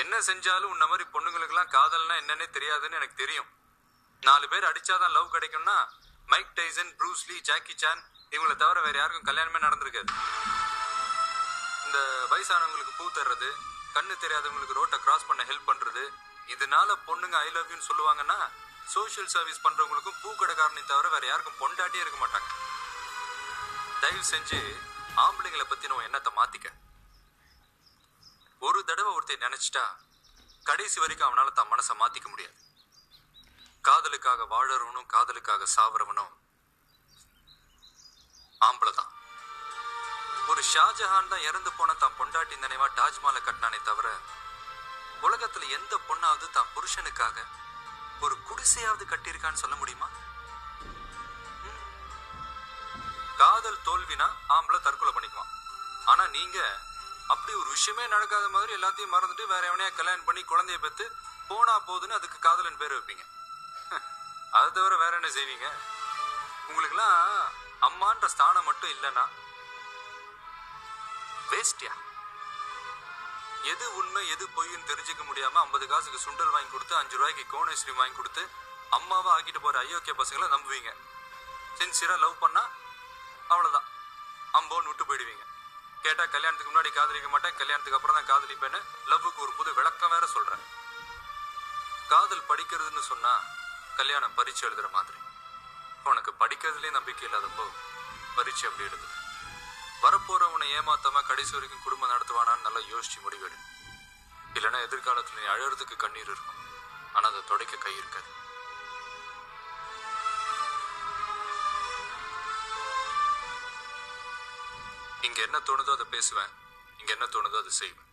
என்ன செஞ்சாலும் உன்ன மாதிரி பொண்ணுங்களுக்கெல்லாம் காதல்னா என்னன்னே தெரியாதுன்னு எனக்கு தெரியும் நாலு பேர் அடிச்சாதான் லவ் கிடைக்கும்னா Mike Tyson Bruce Lee Jackie Chan இவங்களை தவிர வேற யாருக்கும் கல்யாணமே நடந்திருக்காது இந்த வயசானவங்களுக்கு பூ தர்றது கண்ணு தெரியாதவங்களுக்கு ரோட்டை கிராஸ் பண்ண ஹெல்ப் பண்றது இதனால பொண்ணுங்க ஐ லவ் யூன்னு சொல்லுவாங்கன்னா சோஷியல் சர்வீஸ் பண்றவங்களுக்கும் பூ கடைக்காரனை தவிர வேற யாருக்கும் பொண்டாட்டியே இருக்க மாட்டாங்க தயவு செஞ்சு ஆம்பளைங்களை பத்தின உன் எண்ணத்தை மாத்திக்க ஒரு தடவை ஒருத்தர் நினைச்சிட்டா கடைசி வரைக்கும் அவனால தன் மனசை மாத்திக்க முடியாது காதலுக்காக வாழறவனும் காதலுக்காக சாவறவனும் ஆம்பளை தான் ஒரு ஷாஜஹான் தான் இறந்து போன தான் பொண்டாட்டி நினைவா தாஜ்மஹாலை கட்டினானே தவிர உலகத்துல எந்த பொண்ணாவது தான் புருஷனுக்காக ஒரு குடிசையாவது கட்டியிருக்கான்னு சொல்ல முடியுமா ம். காதல் தோல்வினா ஆம்பளை தற்கொலை பண்ணிக்குவான் ஆனா நீங்க அப்படி ஒரு விஷயமே நடக்காத மாதிரி எல்லாத்தையும் மறந்துட்டு வேற எவனையா கல்யாணம் பண்ணி குழந்தைய பெத்து போனா போதுன்னு அதுக்கு காதலன் பேர் வைப்பீங்க அதை தவிர வேற என்ன செய்வீங்க உங்களுக்குலாம் அம்மான்ற ஸ்தானம் மட்டும் இல்லைன்னா வேஸ்டியா எது உண்மை எது பொய்ன்னு தெரிஞ்சுக்க முடியாம ஐம்பது காசுக்கு சுண்டல் வாங்கி கொடுத்து அஞ்சு ரூபாய்க்கு கோன் ஐஸ்கிரீம் வாங்கி கொடுத்து அம்மாவை ஆக்கிட்டு போற ஐயோக்கிய பசங்களை நம்புவீங்க சின்சியரா லவ் பண்ணா அவ்வளவுதான் அம்போன்னு விட்டு போயிடுவீங்க கேட்டா கல்யாணத்துக்கு முன்னாடி காதலிக்க மாட்டேன் கல்யாணத்துக்கு அப்புறம் தான் காதலிப்பேன்னு லவ்வுக்கு ஒரு புது விளக்கம் வேற சொல்றேன் காதல் படிக்கிறதுன்னு சொன்னா கல்யாணம் பரீட்சை எழுதுற மாதிரி உனக்கு படிக்கிறதுலயே நம்பிக்கை இல்லாதப்போ பரீட்சை எப்படி எழுது வரப்போறவனை ஏமாத்தாம கடைசி வரைக்கும் குடும்பம் நடத்துவானான்னு நல்லா யோசிச்சு முடிவெடு இல்லைன்னா எதிர்காலத்துல நீ அழறதுக்கு கண்ணீர் இருக்கும் ஆனா அதை துடைக்க கை இருக்காது இங்க என்ன தோணுதோ அதை பேசுவேன் இங்க என்ன தோணுதோ அதை செய்வேன்